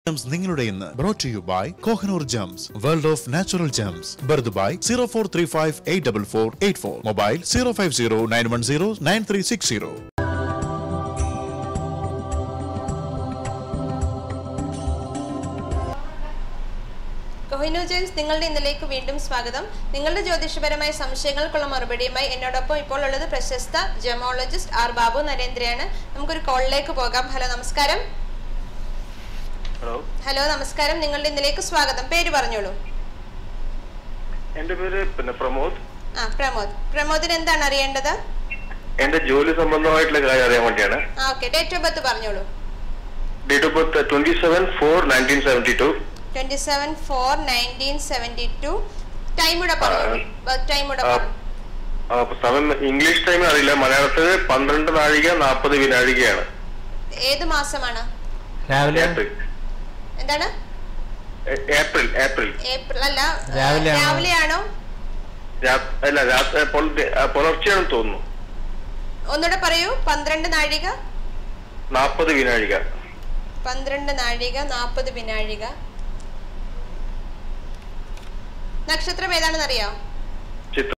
Gems നിങ്ങളുടെ ഇന്ന് brought you by Kohinoor gems world of natural gems Bur Dubai zero four three five eight double four eight four mobile zero five zero nine one zero nine three six zero Kohinoor gems നിങ്ങളുടെ ഇന്നലേക്ക് വീണ്ടും സ്വാഗതം നിങ്ങളുടെ ജ്യോതിഷപരമായ സംശയങ്ങൾക്കുള്ള മറുപടിയുമായി എന്നോടൊപ്പം ഇപ്പോൾ ഉള്ളത് പ്രശസ്ത ജമോളജിസ്റ്റ് ആർ ബാബു നരേന്ദ്രയാണ് നമുക്കൊരു കോളിലേക്ക് പോകാം ഹലോ നമസ്കാരം ഹലോ ഹലോ നമസ്കാരം നിങ്ങളുടെ ഇന്നലേക്ക് സ്വാഗതം പേര് പറഞ്ഞോളൂ എന്റെ പേര് പിന്നെ പ്രമോദ് ആ പ്രമോദ് പ്രമോദിന് എന്താണ് അറിയേണ്ടത് എന്റെ ജോലി സംബന്ധമായിട്ടുള്ള കാര്യം അറിയാൻ വേണ്ടിയാണ് ആ ഓക്കെ ഡേറ്റ് ഓഫ് ബർത്ത് പറഞ്ഞോളൂ date of birth twenty seven four nineteen seventy two twenty seven four nineteen seventy two time കൂടെ പറഞ്ഞോളൂ ബർത്ത് ടൈം കൂടെ ആ. പറഞ്ഞു സമയം ഇംഗ്ലീഷ് ടൈം അറിയില്ല മലയാളത്തിൽ പന്ത്രണ്ട് നാഴിക നാൽപ്പത് വിനാഴികയാണ് ഏത് മാസമാണ് രാവിലെ ഏപ്രിൽ എന്താണ് ഏ- ഏപ്രിൽ ഏപ്രിൽ ഏപ്രിൽ അല്ല രാവിലെ ആണോ? രാവിലെയാണോ രാ- അല്ല രാത്രി പുലർച്ചെ- ആ, പുലർച്ചെയാണെന്ന് തോന്നുന്നു ഒന്നുകൂടെ പറയൂ പന്ത്രണ്ട് നാഴിക നാൽപ്പത് വിനാഴിക പന്ത്രണ്ട് നാഴിക നാൽപ്പത് വിനാഴിക നക്ഷത്രം ഏതാണെന്ന് അറിയാം ചിത്ര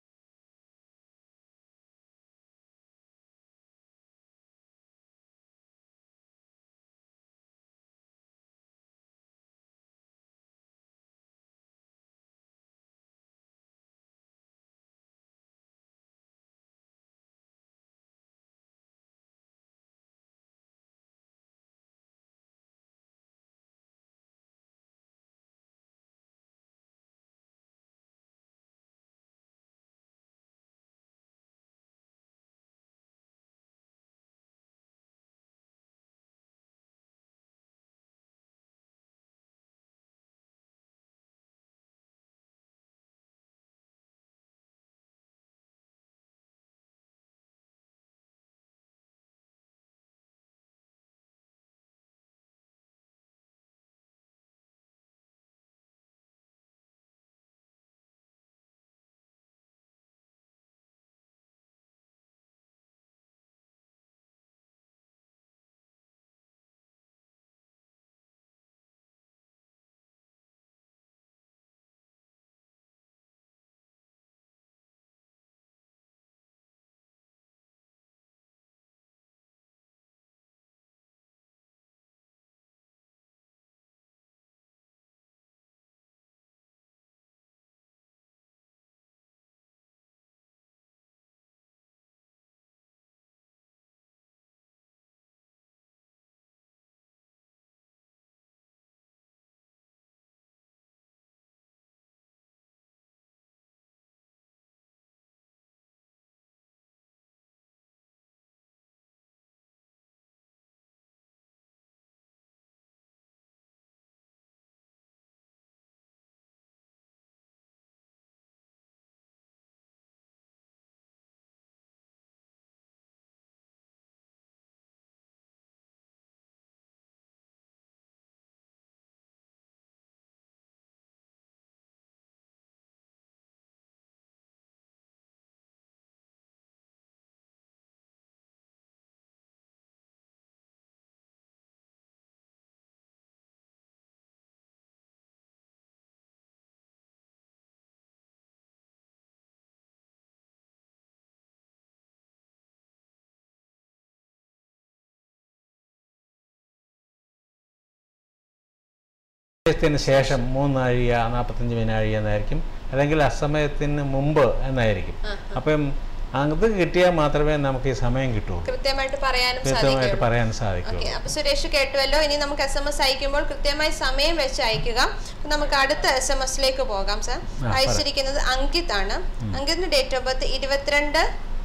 അസമയത്തിന് ശേഷം മൂന്ന് നാഴിക നാൽപ്പത്തഞ്ച് വിനാഴിക എന്നായിരിക്കും അല്ലെങ്കിൽ അസമയത്തിന് മുമ്പ് എന്നായിരിക്കും അപ്പം അത് കിട്ടിയാൽ മാത്രമേ നമുക്ക് ഈ സമയം കിട്ടൂ കൃത്യമായിട്ട് പറയാനും കൃത്യമായിട്ട് സാധിക്കും പറയാൻ സാധിക്കൂ ഓക്കെ അപ്പൊ സുരേഷ് കേട്ടുവല്ലോ ഇനി നമുക്ക് എസ് എം എസ് അയക്കുമ്പോൾ കൃത്യമായി സമയം വെച്ച് അയക്കുക അപ്പൊ നമുക്ക് അടുത്ത എസ് എം എസിലേക്ക് പോകാം സർ പറ. അയച്ചിരിക്കുന്നത് അങ്കിത് ആണ് അങ്കിതിന്റെ ഡേറ്റ് ഓഫ് ബർത്ത് ഇരുപത്തിരണ്ട്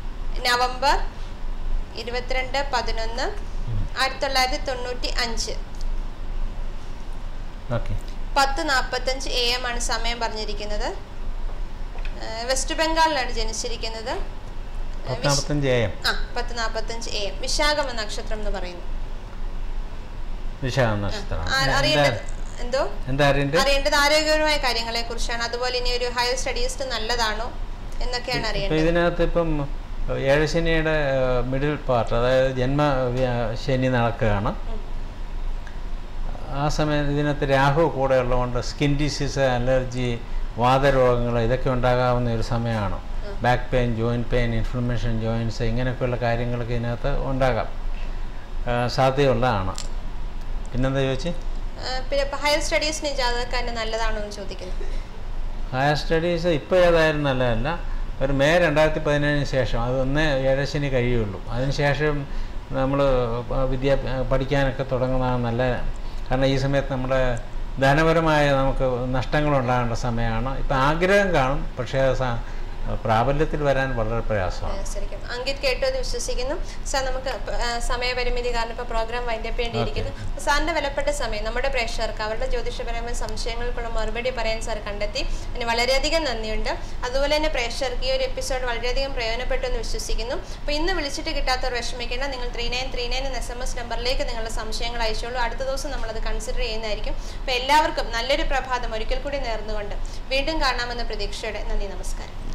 നവംബർ ഇരുപത്തിരണ്ട് പതിനൊന്ന് ആയിരത്തി തൊള്ളായിരത്തി തൊണ്ണൂറ്റി അഞ്ച് ഓക്കെ പത്ത് നാൽപ്പത്തഞ്ച് എ എം ആണ് സമയം പറഞ്ഞിരിക്കുന്നത് ഏഹ് വെസ്റ്റ് ബംഗാളിലാണ് ജനിച്ചിരിക്കുന്നത് ഏഹ് പത്ത് വിശ്- നാൽപ്പത്തഞ്ച് എ എം ആ പത്ത് നാൽപ്പത്തഞ്ച് എ എം വിശാഖം എന്ന നക്ഷത്രം എന്ന് പറയുന്നു വിശാഖ നക്ഷത്രം ആ, എന്താ അറിയേണ്ടത് എന്തോ എന്താ അറിയണ്ടത് അറിയേണ്ടത് ആരോഗ്യപരമായ കാര്യങ്ങളെ കുറിച്ചാണ് അതുപോലെ ഇനി ഒരു ഹയർ സ്റ്റഡീസ് നല്ലതാണോ എന്നൊക്കെയാണ് ഇപ്പൊ അറിയേണ്ടത് ഇതിനകത്ത് ഇപ്പം ഏഴശനിയുടെ മിഡിൽ പാർട്ട് അതായത് ജന്മ വ്യ- ശനി നടക്കുകയാണ് ആ സമയം ഇതിനകത്ത് രാഹു കൂടെ ഉള്ളതുകൊണ്ട് സ്കിൻ ഡിസീസ് അലർജി വാതരോഗങ്ങൾ ഇതൊക്കെ ഉണ്ടാകാവുന്ന ഒരു സമയമാണ് back pain joint pain inflammation joints ഇങ്ങനെയൊക്കെയുള്ള കാര്യങ്ങളൊക്കെ ഇതിനകത്ത് ഉണ്ടാകാം ആ, സാധ്യതയുള്ളതാണ് പിന്നെന്താ ചോദിച്ചു ആ, പിന്നെ ഹയർ സ്റ്റഡീസിന് ജാതകക്കാരന് നല്ലതാണോ എന്ന് ചോദിക്കുന്നു ഹയർ സ്റ്റഡീസ് ഇപ്പോൾ ഏതായാലും നല്ലതല്ല ഒരു മെയ് രണ്ടായിരത്തി പതിനേഴിന് ശേഷം അത് ഒന്ന് ഏഴശനി കഴിയുള്ളൂ അതിന് ശേഷം നമ്മൾ വിദ്യാ പഠിക്കാനൊക്കെ തുടങ്ങുന്നതാണ് നല്ല കാരണം ഈ സമയത്ത് നമ്മുടെ ധനപരമായ നമുക്ക് നഷ്ടങ്ങളുണ്ടാകേണ്ട സമയമാണ് ഇപ്പം ആഗ്രഹം കാണും പക്ഷേ അത് സ- പ്രാബല്യത്തിൽ വരാൻ വളരെ പ്രയാസമാണ് ശരിക്കും അങ്കിത് കേട്ടു എന്ന് വിശ്വസിക്കുന്നു സാർ നമുക്ക് പ- ആ, സമയപരിമിതി കാരണം ഇപ്പോൾ പ്രോഗ്രാം വൈൻഡപ്പ് ചെയ്യേണ്ടിയിരിക്കുന്നു സാറിന്റെ വിലപ്പെട്ട സമയം നമ്മുടെ പ്രേക്ഷകർക്ക് അവരുടെ ജ്യോതിഷപരമായ സംശയങ്ങൾക്കുള്ള മറുപടി പറയാൻ സാർ കണ്ടെത്തി അതിന് വളരെയധികം നന്ദിയുണ്ട് അതുപോലെ തന്നെ പ്രേക്ഷകർക്ക് ഈ ഒരു എപ്പിസോഡ് വളരെയധികം പ്രയോജനപ്പെട്ടു എന്ന് വിശ്വസിക്കുന്നു അപ്പോൾ ഇന്ന് വിളിച്ചിട്ട് കിട്ടാത്തവർ വിഷമിക്കേണ്ട നിങ്ങൾ ത്രീ നയൻ ത്രീ നയൻ എന്ന എസ് എം എസ് നമ്പറിലേക്ക് നിങ്ങളുടെ സംശയങ്ങൾ അയച്ചോളൂ അടുത്ത ദിവസം നമ്മളത് കൺസിഡർ ചെയ്യുന്നതായിരിക്കും അപ്പോൾ എല്ലാവർക്കും നല്ലൊരു പ്രഭാതം ഒരിക്കൽ കൂടി നേർന്നുകൊണ്ട് വീണ്ടും കാണാമെന്ന പ്രതീക്ഷയോടെ നന്ദി നമസ്കാരം